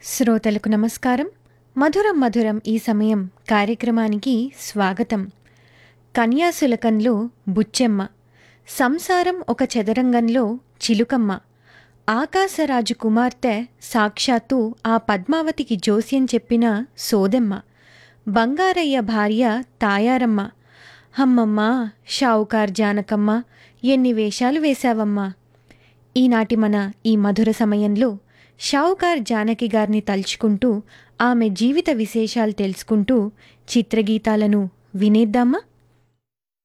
శ్రోతలకు నమస్కారం మధురం మధురం ఈ సమయం కార్యక్రమానికి స్వాగతం కన్యాశులకంలో బుచ్చెమ్మ సంసారం ఒక చదరంగంలో చిలుకమ్మ ఆకాశరాజు కుమార్తె సాక్షాత్తు ఆ పద్మావతికి జోస్యం చెప్పిన సోదెమ్మ బంగారయ్య భార్య తాయారమ్మ అమ్మమ్మ షావుకార్ జానకమ్మ ఎన్ని వేషాలు వేశావమ్మా ఈనాటి మన ఈ మధుర సమయంలో షావుకార్ జానకి గారిని తలుచుకుంటూ ఆమె జీవిత విశేషాలు తెలుసుకుంటూ చిత్రగీతాలను వినేద్దామా